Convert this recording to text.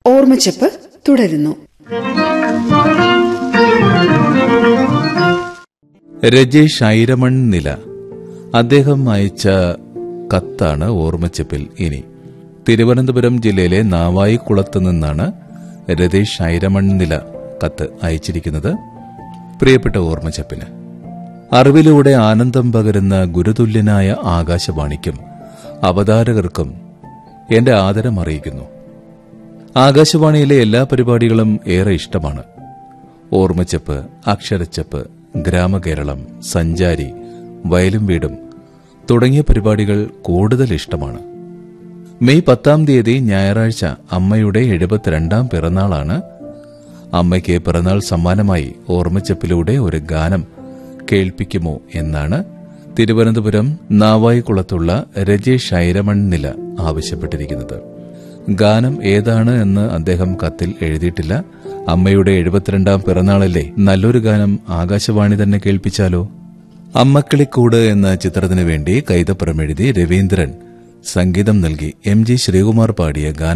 ഓർമ്മച്ചപ്പ് തുടരുന്നു രജേഷ് ഐരമൺ നില അദ്ദേഹം അയച്ച കത്താണ് ഓർമ്മച്ചപ്പിൽ ഇനി തിരുവനന്തപുരം ജില്ലയിലെ നാവായിക്കുളത്ത് നിന്നാണ് രതീഷ് ഐരമൺ നില കത്ത് അയച്ചിരിക്കുന്നത് പ്രിയപ്പെട്ട ഓർമ്മച്ചപ്പിന് അറിവിലൂടെ ആനന്ദം പകരുന്ന ഗുരുതുല്യനായ ആകാശവാണിക്കും അവതാരകർക്കും എന്റെ ആദരം അറിയിക്കുന്നു ആകാശവാണിയിലെ എല്ലാ പരിപാടികളും ഏറെ ഇഷ്ടമാണ് ഓർമ്മച്ചപ്പ് അക്ഷരച്ചപ്പ് ഗ്രാമകേരളം സഞ്ചാരി വയലും വീടും തുടങ്ങിയ പരിപാടികൾ കൂടുതൽ ഇഷ്ടമാണ് മെയ് പത്താം തീയതി ഞായറാഴ്ച അമ്മയുടെ എഴുപത്തിരണ്ടാം പിറന്നാളാണ് അമ്മയ്ക്ക് പിറന്നാൾ സമ്മാനമായി ഓർമ്മച്ചപ്പിലൂടെ ഒരു ഗാനം കേൾപ്പിക്കുമോ എന്നാണ് തിരുവനന്തപുരം നാവായിക്കുളത്തുള്ള രജേഷ് ഐരമൺ നില ആവശ്യപ്പെട്ടിരിക്കുന്നത് ഗാനം ഏതാണ് എന്ന് അദ്ദേഹം കത്തിൽ എഴുതിയിട്ടില്ല അമ്മയുടെ എഴുപത്തിരണ്ടാം പിറന്നാളല്ലേ നല്ലൊരു ഗാനം ആകാശവാണി തന്നെ കേൾപ്പിച്ചാലോ അമ്മക്കിളിക്കൂട് എന്ന ചിത്രത്തിനു വേണ്ടി കൈതപ്പുറം എഴുതി രവീന്ദ്രൻ സംഗീതം നൽകി എം ജി ശ്രീകുമാർ പാടിയ ഗാനം